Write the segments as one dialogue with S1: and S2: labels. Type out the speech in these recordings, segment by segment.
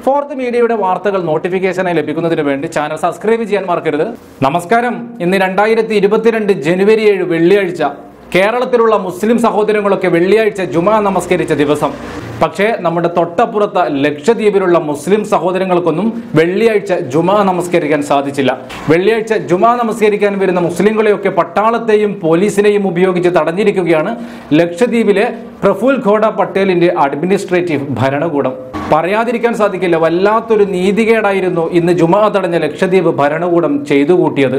S1: fourth മീഡിയയുടെ വാർത്തകൾ നോട്ടിഫിക്കേഷനായി ലഭിക്കുന്നതിന് വേണ്ടി ചാനൽ സബ്സ്ക്രൈബ് ചെയ്യാൻ മറക്കരുത് നമസ്കാരം ഇന്ന് രണ്ടായിരത്തി ഇരുപത്തിരണ്ട് ജനുവരി ഏഴ് വെള്ളിയാഴ്ച കേരളത്തിലുള്ള മുസ്ലിം സഹോദരങ്ങളൊക്കെ വെള്ളിയാഴ്ച ജുമാ നമസ്കരിച്ച ദിവസം പക്ഷേ നമ്മുടെ തൊട്ടപ്പുറത്ത് ലക്ഷദ്വീപിലുള്ള മുസ്ലിം സഹോദരങ്ങൾക്കൊന്നും വെള്ളിയാഴ്ച ജുമാ നമസ്കരിക്കാൻ സാധിച്ചില്ല വെള്ളിയാഴ്ച ജുമാ നമസ്കരിക്കാൻ വരുന്ന മുസ്ലിങ്ങളെയൊക്കെ പട്ടാളത്തെയും പോലീസിനെയും ഉപയോഗിച്ച് തടഞ്ഞിരിക്കുകയാണ് ലക്ഷദ്വീപിലെ പ്രഫുൽ ഖോഡ പട്ടേലിന്റെ അഡ്മിനിസ്ട്രേറ്റീവ് ഭരണകൂടം പറയാതിരിക്കാൻ സാധിക്കില്ല വല്ലാത്തൊരു നീതികേടായിരുന്നു ഇന്ന് ജുമാ തടഞ്ഞ ലക്ഷദ്വീപ് ഭരണകൂടം ചെയ്തു കൂട്ടിയത്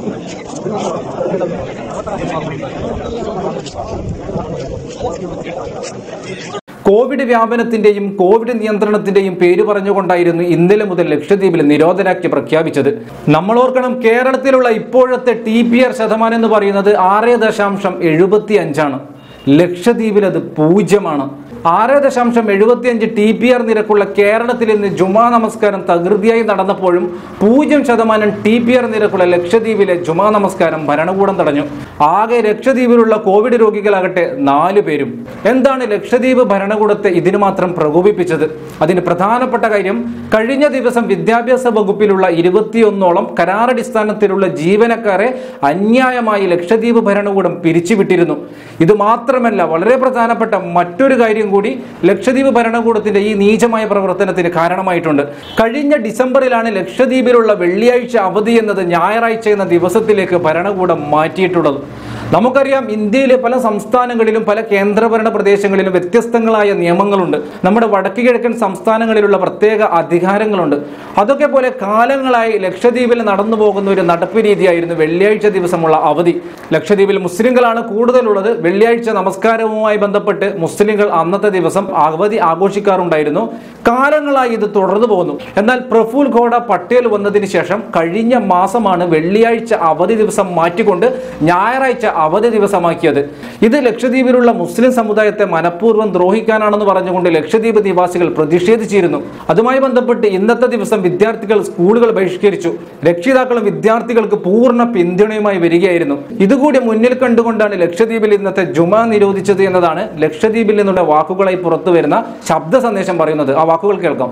S1: കോവിഡ് വ്യാപനത്തിന്റെയും കോവിഡ് നിയന്ത്രണത്തിന്റെയും പേര് പറഞ്ഞുകൊണ്ടായിരുന്നു ഇന്നലെ മുതൽ ലക്ഷദ്വീപിൽ നിരോധനാജ്ഞ പ്രഖ്യാപിച്ചത് നമ്മൾ ഓർക്കണം കേരളത്തിലുള്ള ഇപ്പോഴത്തെ ടി പി ആർ ശതമാനം എന്ന് പറയുന്നത് ആറ് ദശാംശം എഴുപത്തി അഞ്ചാണ് ലക്ഷദ്വീപിൽ അത് പൂജ്യമാണ് ആറ് ദശാംശം എഴുപത്തിയഞ്ച് ടി പി ആർ നിരക്കുള്ള കേരളത്തിൽ ഇന്ന് ജുമാ നമസ്കാരം തകൃതിയായി നടന്നപ്പോഴും പൂജ്യം ശതമാനം ടി പി ആർ നിരക്കുള്ള ലക്ഷദ്വീപിലെ ജുമാ നമസ്കാരം ഭരണകൂടം തടഞ്ഞു ആകെ ലക്ഷദ്വീപിലുള്ള കോവിഡ് രോഗികളാകട്ടെ നാലു പേരും എന്താണ് ലക്ഷദ്വീപ് ഭരണകൂടത്തെ ഇതിന് മാത്രം പ്രകോപിപ്പിച്ചത് അതിന് പ്രധാനപ്പെട്ട കാര്യം കഴിഞ്ഞ ദിവസം വിദ്യാഭ്യാസ വകുപ്പിലുള്ള ഇരുപത്തിയൊന്നോളം കരാറടിസ്ഥാനത്തിലുള്ള ജീവനക്കാരെ അന്യായമായി ലക്ഷദ്വീപ് ഭരണകൂടം പിരിച്ചുവിട്ടിരുന്നു ഇത് മാത്രമല്ല വളരെ പ്രധാനപ്പെട്ട മറ്റൊരു കാര്യം കൂടി ലക്ഷദ്വീപ് ഭരണകൂടത്തിന്റെ ഈ നീചമായ പ്രവർത്തനത്തിന് കാരണമായിട്ടുണ്ട് കഴിഞ്ഞ ഡിസംബറിലാണ് ലക്ഷദ്വീപിലുള്ള വെള്ളിയാഴ്ച അവധി എന്നത് ഞായറാഴ്ച എന്ന ദിവസത്തിലേക്ക് ഭരണകൂടം മാറ്റിയിട്ടുള്ളത് നമുക്കറിയാം ഇന്ത്യയിലെ പല സംസ്ഥാനങ്ങളിലും പല കേന്ദ്രഭരണ പ്രദേശങ്ങളിലും വ്യത്യസ്തങ്ങളായ നിയമങ്ങളുണ്ട് നമ്മുടെ വടക്ക് കിഴക്കൻ സംസ്ഥാനങ്ങളിലുള്ള പ്രത്യേക അധികാരങ്ങളുണ്ട് അതൊക്കെ പോലെ കാലങ്ങളായി ലക്ഷദ്വീപിൽ നടന്നു പോകുന്ന ഒരു നടപ്പ് രീതിയായിരുന്നു വെള്ളിയാഴ്ച ദിവസമുള്ള അവധി ലക്ഷദ്വീപിൽ മുസ്ലിങ്ങളാണ് കൂടുതലുള്ളത് വെള്ളിയാഴ്ച നമസ്കാരവുമായി ബന്ധപ്പെട്ട് മുസ്ലിങ്ങൾ അന്നത്തെ ദിവസം അവധി ആഘോഷിക്കാറുണ്ടായിരുന്നു കാലങ്ങളായി ഇത് തുടർന്നു പോകുന്നു എന്നാൽ പ്രഫുൽ ഖോഡ പട്ടേൽ വന്നതിന് ശേഷം കഴിഞ്ഞ മാസമാണ് വെള്ളിയാഴ്ച അവധി ദിവസം മാറ്റിക്കൊണ്ട് ഞായറാഴ്ച അവധി ദിവസമാക്കിയത് ഇത് ലക്ഷദ്വീപിലുള്ള മുസ്ലിം സമുദായത്തെ മനഃപൂർവ്വം ദ്രോഹിക്കാനാണെന്ന് പറഞ്ഞുകൊണ്ട് ലക്ഷദ്വീപ് നിവാസികൾ പ്രതിഷേധിച്ചിരുന്നു അതുമായി ബന്ധപ്പെട്ട് ഇന്നത്തെ ദിവസം വിദ്യാർത്ഥികൾ സ്കൂളുകൾ ബഹിഷ്കരിച്ചു രക്ഷിതാക്കളും വിദ്യാർത്ഥികൾക്ക് പൂർണ്ണ പിന്തുണയുമായി വരികയായിരുന്നു ഇതുകൂടി മുന്നിൽ കണ്ടുകൊണ്ടാണ് ലക്ഷദ്വീപിൽ ഇന്നത്തെ ജുമാ നിരോധിച്ചത് എന്നതാണ് ലക്ഷദ്വീപിൽ നിന്നുള്ള വാക്കുകളായി പുറത്തു വരുന്ന ശബ്ദ സന്ദേശം പറയുന്നത് ആ വാക്കുകൾ കേൾക്കാം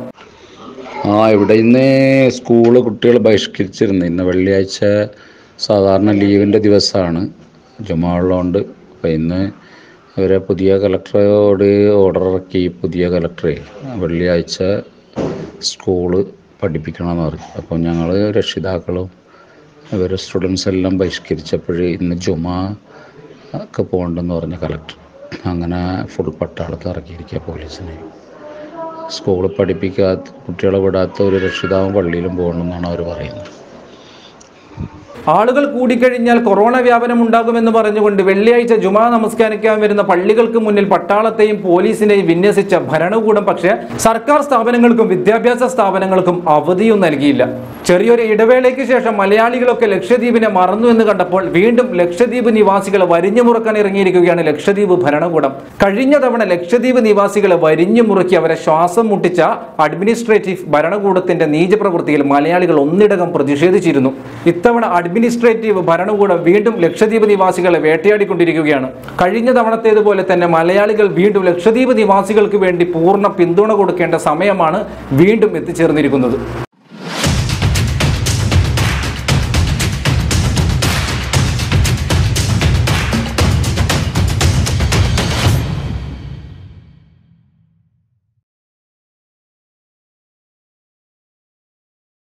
S2: ആ ഇവിടെ ഇന്ന് സ്കൂള് കുട്ടികൾ ബഹിഷ്കരിച്ചിരുന്നു ഇന്ന് വെള്ളിയാഴ്ച സാധാരണ ലീവിൻ്റെ ദിവസമാണ് ജുമാ ഉള്ളതുകൊണ്ട് അപ്പോൾ ഇന്ന് ഇവരെ പുതിയ കലക്ടറോട് ഓർഡർ ഇറക്കി പുതിയ കലക്ടറെ വെള്ളിയാഴ്ച സ്കൂള് പഠിപ്പിക്കണമെന്ന് പറഞ്ഞു അപ്പോൾ ഞങ്ങൾ രക്ഷിതാക്കളും ഇവർ സ്റ്റുഡൻസ് എല്ലാം ബഹിഷ്കരിച്ചപ്പോൾ ഇന്ന് ജുമാ ഒക്കെ പോകണ്ടെന്ന് പറഞ്ഞ കലക്ടർ അങ്ങനെ ഫുൾ പട്ടാളത്ത് ഇറക്കിയിരിക്കുക പോലീസിനെ സ്കൂളിൽ പഠിപ്പിക്കാത്ത കുട്ടികളെ വിടാത്ത ഒരു രക്ഷിതാവും പള്ളിയിലും പോകണമെന്നാണ് അവർ പറയുന്നത്
S1: ആളുകൾ കൂടിക്കഴിഞ്ഞാൽ കൊറോണ വ്യാപനം ഉണ്ടാകുമെന്ന് പറഞ്ഞുകൊണ്ട് വെള്ളിയാഴ്ച ജുമാ നമസ്കരിക്കാൻ വരുന്ന പള്ളികൾക്ക് മുന്നിൽ പട്ടാളത്തെയും പോലീസിനെയും വിന്യസിച്ച ഭരണകൂടം പക്ഷേ സർക്കാർ സ്ഥാപനങ്ങൾക്കും വിദ്യാഭ്യാസ സ്ഥാപനങ്ങൾക്കും അവധിയും നൽകിയില്ല ചെറിയൊരു ഇടവേളയ്ക്ക് ശേഷം മലയാളികളൊക്കെ ലക്ഷദ്വീപിനെ മറന്നു എന്ന് കണ്ടപ്പോൾ വീണ്ടും ലക്ഷദ്വീപ് നിവാസികളെ വരിഞ്ഞു മുറുക്കാൻ ഇറങ്ങിയിരിക്കുകയാണ് ലക്ഷദ്വീപ് ഭരണകൂടം കഴിഞ്ഞ തവണ ലക്ഷദ്വീപ് നിവാസികളെ വരിഞ്ഞു മുറുക്കി അവരെ ശ്വാസം മുട്ടിച്ച അഡ്മിനിസ്ട്രേറ്റീവ് ഭരണകൂടത്തിന്റെ നീചപ്രവൃത്തിയിൽ മലയാളികൾ ഒന്നിടകം പ്രതിഷേധിച്ചിരുന്നു ഇത്തവണ അഡ്മിനിസ്ട്രേറ്റീവ് ഭരണകൂടം വീണ്ടും ലക്ഷദ്വീപ് നിവാസികളെ വേട്ടയാടിക്കൊണ്ടിരിക്കുകയാണ് കഴിഞ്ഞ തവണത്തേതുപോലെ തന്നെ മലയാളികൾ വീണ്ടും ലക്ഷദ്വീപ് നിവാസികൾക്ക് വേണ്ടി പൂർണ്ണ പിന്തുണ കൊടുക്കേണ്ട സമയമാണ് വീണ്ടും എത്തിച്ചേർന്നിരിക്കുന്നത്